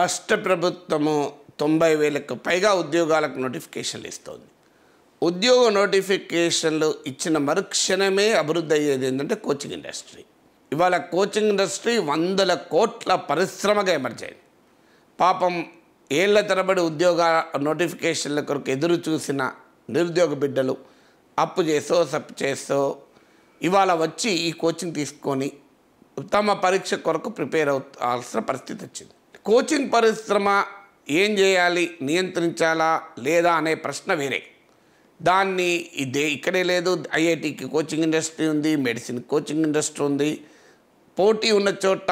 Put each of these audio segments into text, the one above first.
రాష్ట్ర ప్రభుత్వము తొంభై వేలకు పైగా ఉద్యోగాలకు నోటిఫికేషన్లు ఇస్తోంది ఉద్యోగ నోటిఫికేషన్లు ఇచ్చిన మరుక్షణమే అభివృద్ధి అయ్యేది ఏంటంటే కోచింగ్ ఇండస్ట్రీ ఇవాళ కోచింగ్ ఇండస్ట్రీ వందల కోట్ల పరిశ్రమగా ఎమర్జ్ అయింది పాపం ఏళ్ల తరబడి ఉద్యోగ నోటిఫికేషన్ల కొరకు ఎదురు చూసిన నిరుద్యోగ బిడ్డలు అప్పు చేసో సప్పు చేసో ఇవాళ వచ్చి ఈ కోచింగ్ తీసుకొని తమ పరీక్ష కొరకు ప్రిపేర్ అవ్వాల్సిన పరిస్థితి వచ్చింది కోచింగ్ పరిశ్రమ ఏం చేయాలి నియంత్రించాలా లేదా అనే ప్రశ్న వేరే దాన్ని ఇదే ఇక్కడే లేదు ఐఐటికి కోచింగ్ ఇండస్ట్రీ ఉంది మెడిసిన్ కోచింగ్ ఇండస్ట్రీ ఉంది పోటీ ఉన్న చోట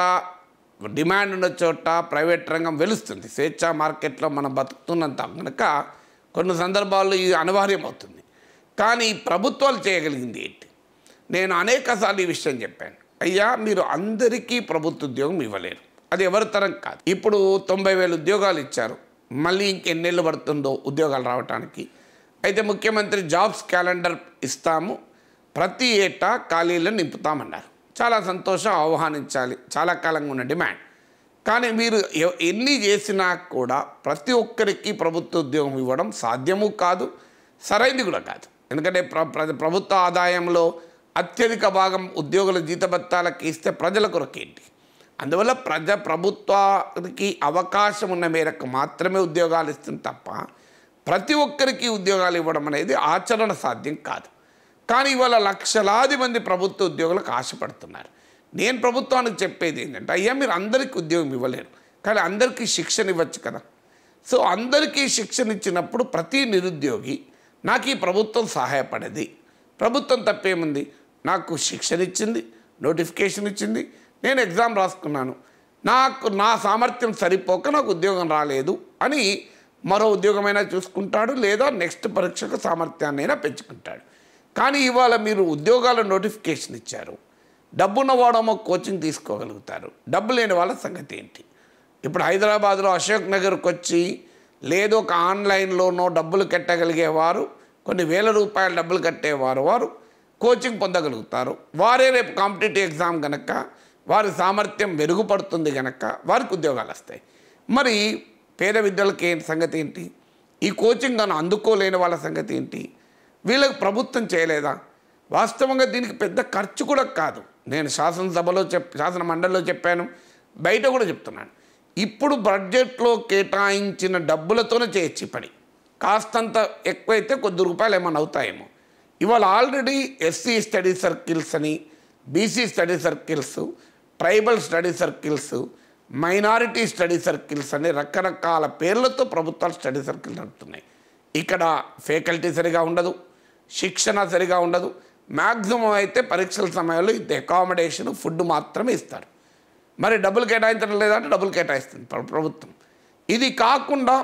డిమాండ్ ఉన్న చోట ప్రైవేట్ రంగం వెలుస్తుంది స్వేచ్ఛా మార్కెట్లో మనం బతుకుతున్నంత కనుక కొన్ని సందర్భాల్లో ఇది అనివార్యం అవుతుంది కానీ ప్రభుత్వాలు చేయగలిగింది ఏంటి నేను అనేకసార్లు ఈ విషయం చెప్పాను అయ్యా మీరు అందరికీ ప్రభుత్వ ఉద్యోగం ఇవ్వలేరు అది ఎవరి తరం కాదు ఇప్పుడు తొంభై వేల ఉద్యోగాలు ఇచ్చారు మళ్ళీ ఇంకెన్నేళ్ళు పడుతుందో ఉద్యోగాలు రావడానికి అయితే ముఖ్యమంత్రి జాబ్స్ క్యాలెండర్ ఇస్తాము ప్రతి ఏటా ఖాళీలను నింపుతామన్నారు చాలా సంతోషం ఆహ్వానించాలి చాలా కాలంగా ఉన్న డిమాండ్ కానీ మీరు ఎ- ఎన్ని చేసినా కూడా ప్రతి ఒక్కరికి ప్రభుత్వ ఉద్యోగం ఇవ్వడం సాధ్యము కాదు సరైనది కూడా కాదు ఎందుకంటే ప్ర ప్ర- ప్రభుత్వ ఆదాయంలో అత్యధిక భాగం ఉద్యోగుల జీతభత్తాలకు ఇస్తే ప్రజల కొరకు ఏంటి అందువల్ల ప్రజ ప్రభుత్వానికి అవకాశం ఉన్న మేరకు మాత్రమే ఉద్యోగాలు ఇస్తుంది తప్ప ప్రతి ఒక్కరికి ఉద్యోగాలు ఇవ్వడం అనేది ఆచరణ సాధ్యం కాదు కానీ ఇవాళ లక్షలాది మంది ప్రభుత్వ ఉద్యోగులకు ఆశపడుతున్నారు నేను ప్రభుత్వానికి చెప్పేది ఏంటంటే అయ్యా మీరు అందరికీ ఉద్యోగం ఇవ్వలేరు కానీ అందరికీ శిక్షణ ఇవ్వచ్చు కదా సో అందరికీ శిక్షణ ఇచ్చినప్పుడు ప్రతి నిరుద్యోగి నాకు ఈ ప్రభుత్వం సహాయపడేది ప్రభుత్వం తప్పేముంది నాకు శిక్షణ ఇచ్చింది నోటిఫికేషన్ ఇచ్చింది నేను ఎగ్జామ్ రాసుకున్నాను నాకు నా సామర్థ్యం సరిపోక నాకు ఉద్యోగం రాలేదు అని మరో ఉద్యోగమైనా చూసుకుంటాడు లేదా నెక్స్ట్ పరీక్షకు సామర్థ్యాన్నైనా పెంచుకుంటాడు కానీ ఇవాళ మీరు ఉద్యోగాల నోటిఫికేషన్ ఇచ్చారు డబ్బున్న వాడేమో కోచింగ్ తీసుకోగలుగుతారు డబ్బు లేని వాళ్ళ సంగతి ఏంటి ఇప్పుడు హైదరాబాద్లో అశోక్ నగర్కి వచ్చి లేదు ఒక ఆన్లైన్లోనో డబ్బులు కట్టగలిగేవారు కొన్ని వేల రూపాయల డబ్బులు కట్టేవారు వారు కోచింగ్ పొందగలుగుతారు వారే రేపు కాంపిటేటివ్ ఎగ్జామ్ కనుక వారి సామర్థ్యం మెరుగుపడుతుంది కనుక వారికి ఉద్యోగాలు వస్తాయి మరి పేద విద్యలకి ఏంటి సంగతి ఏంటి ఈ కోచింగ్ అని అందుకోలేని వాళ్ళ సంగతి ఏంటి వీళ్ళకి ప్రభుత్వం చేయలేదా వాస్తవంగా దీనికి పెద్ద ఖర్చు కూడా కాదు నేను శాసనసభలో చెప్ శాసన మండలిలో చెప్పాను బయట కూడా చెప్తున్నాను ఇప్పుడు బడ్జెట్లో కేటాయించిన డబ్బులతోనే చేయొచ్చు ఈ పని కాస్తంత ఎక్కువైతే కొద్ది రూపాయలు ఏమైనా అవుతాయేమో ఇవాళ ఆల్రెడీ ఎస్సీ స్టడీ సర్కిల్స్ అని BC study circles tribal study circles minority study circles అని రకరకాల పేర్లతో ప్రభుత్వాలు స్టడీ సర్కిల్ నడుపుతున్నాయి ఇక్కడ ఫ్యాకల్టీ సరిగా ఉండదు శిక్షణ సరిగా ఉండదు మ్యాక్సిమం అయితే పరీక్షల సమయంలో ఇంత అకామిడేషన్ ఫుడ్ మాత్రమే ఇస్తారు మరి డబ్బులు కేటాయించడం లేదంటే డబ్బులు కేటాయిస్తుంది ప్ర- ప్రభుత్వం ఇది కాకుండా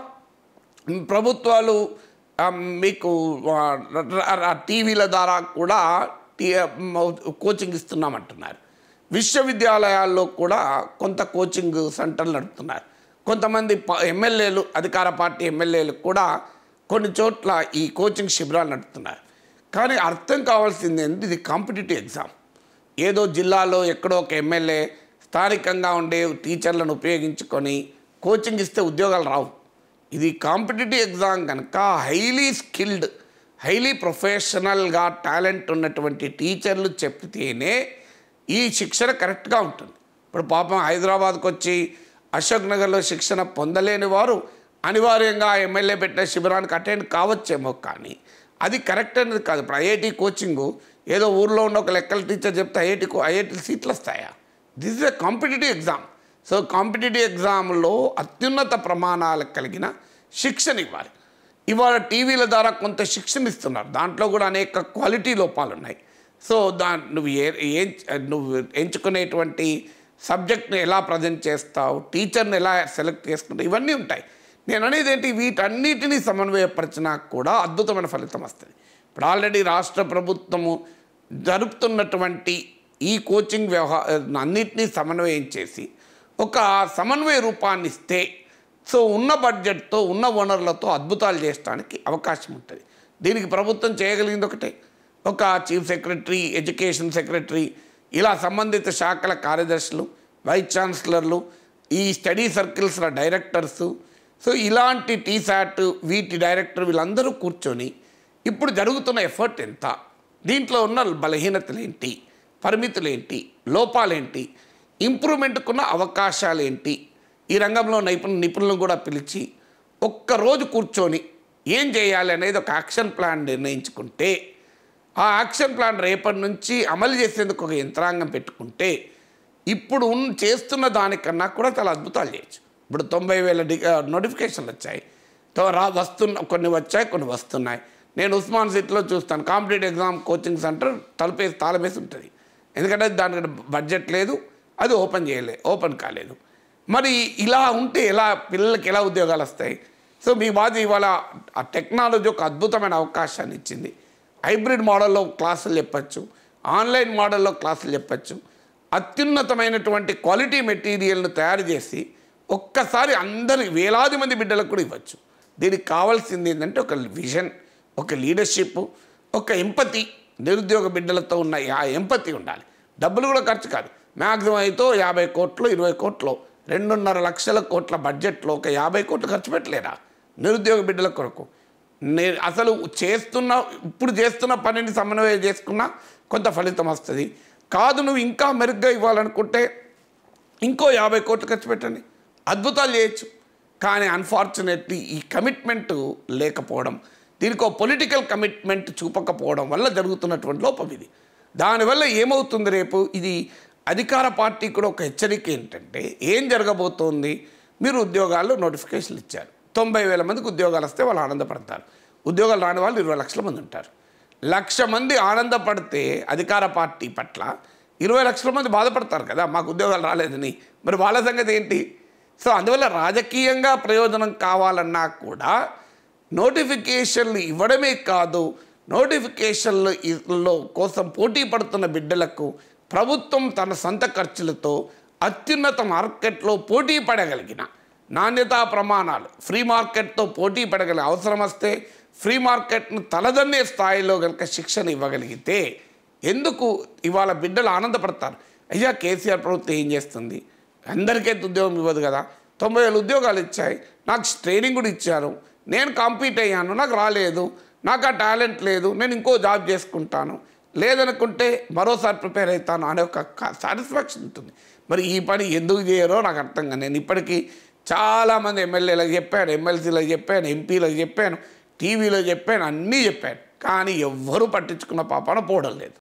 మ్, ప్రభుత్వాలు ఆ, మీకు ఆ, ర- ర- టీవీల ద్వారా కూడా టీ మ్, కోచింగ్ ఇస్తున్నామంటున్నారు విశ్వవిద్యాలయాల్లో కూడా కొంత కోచింగ్ సెంటర్లు నడుపుతున్నారు కొంతమంది ప- ఎమ్మెల్యేలు అధికార పార్టీ ఎమ్మెల్యేలు కూడా కొన్ని చోట్ల ఈ కోచింగ్ శిబిరాలు నడుపుతున్నారు కానీ అర్థం కావాల్సింది ఏంటి ఇది కాంపిటేటివ్ ఎగ్జామ్ ఏదో జిల్లాలో ఎక్కడో ఒక ఎమ్మెల్యే స్థానికంగా ఉండే టీచర్లను ఉపయోగించుకొని కోచింగ్ ఇస్తే ఉద్యోగాలు రావు ఇది కాంపిటేటివ్ ఎగ్జామ్ కనుక హైలీ స్కిల్డ్ హైలీ ప్రొఫెషనల్గా టాలెంట్ ఉన్నటువంటి టీచర్లు చెప్తేనే ఈ శిక్షణ కరెక్ట్గా ఉంటుంది ఇప్పుడు పాపం హైదరాబాద్కి వచ్చి అశోక్ నగర్లో శిక్షణ పొందలేని వారు అనివార్యంగా ఎమ్మెల్యే పెట్టిన శిబిరానికి అటెండ్ కావచ్చేమో కానీ అది కరెక్ట్ అనేది కాదు ఇప్పుడు ఐఐటి కోచింగు ఏదో ఊర్లో ఉన్న ఒక లెక్కల టీచర్ చెప్తే ఐఐటి ఐఐటి సీట్లు వస్తాయా this is a competitive exam so competitive ఎగ్జామ్లో అత్యున్నత ప్రమాణాలు కలిగిన శిక్షణ ఇవ్వాలి ఇవాళ టీవీల ద్వారా కొంత శిక్షణ ఇస్తున్నారు దాంట్లో కూడా అనేక క్వాలిటీ లోపాలు ఉన్నాయి సో దా నువ్వు ఏ ఏం నువ్వు ఎంచుకునేటువంటి సబ్జెక్ట్ని ఎలా ప్రజెంట్ చేస్తావు టీచర్ని ఎలా సెలెక్ట్ చేసుకుంటావు ఇవన్నీ ఉంటాయి నేను అనేది ఏంటి వీటన్నిటినీ సమన్వయపరిచినా కూడా అద్భుతమైన ఫలితం వస్తుంది ఇప్పుడు ఆల్రెడీ రాష్ట్ర ప్రభుత్వము జరుపుతున్నటువంటి ఈ కోచింగ్ వ్యవహార అన్నిటినీ సమన్వయం చేసి ఒక సమన్వయ రూపాన్ని ఇస్తే సో ఉన్న బడ్జెట్తో ఉన్న వనరులతో అద్భుతాలు చేయడానికి అవకాశం ఉంటుంది దీనికి ప్రభుత్వం చేయగలిగింది ఒకటే ఒక చీఫ్ సెక్రటరీ ఎడ్యుకేషన్ సెక్రటరీ ఇలా సంబంధిత శాఖల కార్యదర్శులు వైస్ ఛాన్సలర్లు ఈ స్టడీ సర్కిల్స్ల డైరెక్టర్సు సో ఇలాంటి టీశాట్ వీటి డైరెక్టర్ వీళ్ళందరూ కూర్చొని ఇప్పుడు జరుగుతున్న ఎఫర్ట్ ఎంత దీంట్లో ఉన్న బలహీనతలు ఏంటి పరిమితులు ఏంటి లోపాలేంటి ఇంప్రూవ్మెంట్కున్న అవకాశాలు ఏంటి ఈ రంగంలో నైపుణ్య నిపుణులను కూడా పిలిచి ఒక్కరోజు కూర్చొని ఏం చేయాలి అనేది ఒక యాక్షన్ ప్లాన్ నిర్ణయించుకుంటే ఆ యాక్షన్ ప్లాన్ రేపటి నుంచి అమలు చేసేందుకు ఒక యంత్రాంగం పెట్టుకుంటే ఇప్పుడు ఉన్ చేస్తున్న దానికన్నా కూడా చాలా అద్భుతాలు చేయొచ్చు ఇప్పుడు తొంభై వేల డి నోటిఫికేషన్లు వచ్చాయి తో- రా వస్తున్న కొన్ని వచ్చాయి కొన్ని వస్తున్నాయి నేను ఉస్మాన్ సిటీలో చూస్తాను కాంపిటేటివ్ ఎగ్జామ్ కోచింగ్ సెంటర్ తలుపేసి తాళమేసి ఉంటుంది ఎందుకంటే దానికి బడ్జెట్ లేదు అది ఓపెన్ చేయలే ఓపెన్ కాలేదు మరి ఇలా ఉంటే ఎలా పిల్లలకి ఎలా ఉద్యోగాలు వస్తాయి సో మీ బాధ ఇవాళ ఆ టెక్నాలజీ ఒక అద్భుతమైన అవకాశాన్ని ఇచ్చింది హైబ్రిడ్ మోడల్లో క్లాసులు చెప్పచ్చు ఆన్లైన్ మోడల్లో క్లాసులు చెప్పచ్చు అత్యున్నతమైనటువంటి క్వాలిటీ మెటీరియల్ను తయారు చేసి ఒక్కసారి అందరి వేలాది మంది బిడ్డలకు కూడా ఇవ్వచ్చు దీనికి కావాల్సింది ఏంటంటే ఒక విజన్ ఒక లీడర్షిప్ ఒక ఎంపతి నిరుద్యోగ బిడ్డలతో ఉన్న ఆ ఎంపతి ఉండాలి డబ్బులు కూడా ఖర్చు కాదు మ్యాక్సిమం అయితే యాభై కోట్లు ఇరవై కోట్లు రెండున్నర లక్షల కోట్ల బడ్జెట్లో ఒక యాభై కోట్లు ఖర్చు పెట్టలేరా నిరుద్యోగ బిడ్డల కొరకు నే అసలు చేస్తున్న ఇప్పుడు చేస్తున్న పనిని సమన్వయం చేసుకున్నా కొంత ఫలితం వస్తుంది కాదు నువ్వు ఇంకా మెరుగ్గా ఇవ్వాలనుకుంటే ఇంకో యాభై కోట్లు ఖర్చు పెట్టండి అద్భుతాలు చేయొచ్చు కానీ అన్ఫార్చునేట్లీ ఈ కమిట్మెంట్ లేకపోవడం దీనికి ఒక పొలిటికల్ కమిట్మెంట్ చూపకపోవడం వల్ల జరుగుతున్నటువంటి లోపం ఇది దానివల్ల ఏమవుతుంది రేపు ఇది అధికార పార్టీ కూడా ఒక హెచ్చరిక ఏంటంటే ఏం జరగబోతోంది మీరు ఉద్యోగాల్లో నోటిఫికేషన్లు ఇచ్చారు తొంభై వేల మందికి ఉద్యోగాలు వస్తే వాళ్ళు ఆనందపడతారు ఉద్యోగాలు రాని వాళ్ళు ఇరవై లక్షల మంది ఉంటారు లక్ష మంది ఆనందపడితే అధికార పార్టీ పట్ల ఇరవై లక్షల మంది బాధపడతారు కదా మాకు ఉద్యోగాలు రాలేదని మరి వాళ్ళ సంగతి ఏంటి సో అందువల్ల రాజకీయంగా ప్రయోజనం కావాలన్నా కూడా నోటిఫికేషన్లు ఇవ్వడమే కాదు నోటిఫికేషన్లు లో కోసం పోటీ పడుతున్న బిడ్డలకు ప్రభుత్వం తన సొంత ఖర్చులతో అత్యున్నత మార్కెట్లో పోటీ పడగలిగిన నాణ్యతా ప్రమాణాలు ఫ్రీ మార్కెట్తో పోటీ పడగలిగే అవసరం వస్తే ఫ్రీ మార్కెట్ను తలదన్నే స్థాయిలో కనుక శిక్షణ ఇవ్వగలిగితే ఎందుకు ఇవాళ బిడ్డలు ఆనందపడతారు అయ్యా కేసీఆర్ ప్రభుత్వం ఏం చేస్తుంది అందరికైతే ఉద్యోగం ఇవ్వదు కదా తొంభై వేల ఉద్యోగాలు ఇచ్చాయి నాకు ట్రైనింగ్ కూడా ఇచ్చారు నేను కాంపీట్ అయ్యాను నాకు రాలేదు నాకు ఆ టాలెంట్ లేదు నేను ఇంకో జాబ్ చేసుకుంటాను లేదనుకుంటే మరోసారి ప్రిపేర్ అవుతాను అనే ఒక సాటిస్ఫాక్షన్ ఉంటుంది మరి ఈ పని ఎందుకు చేయరో నాకు అర్థం కాదు నేను ఇప్పటికీ చాలామంది ఎమ్మెల్యేలకు చెప్పాను ఎమ్మెల్సీలకు చెప్పాను ఎంపీలకు చెప్పాను టీవీలో చెప్పాను అన్నీ చెప్పాను కానీ ఎవ్వరూ పట్టించుకున్న పాపాన పోవడం లేదు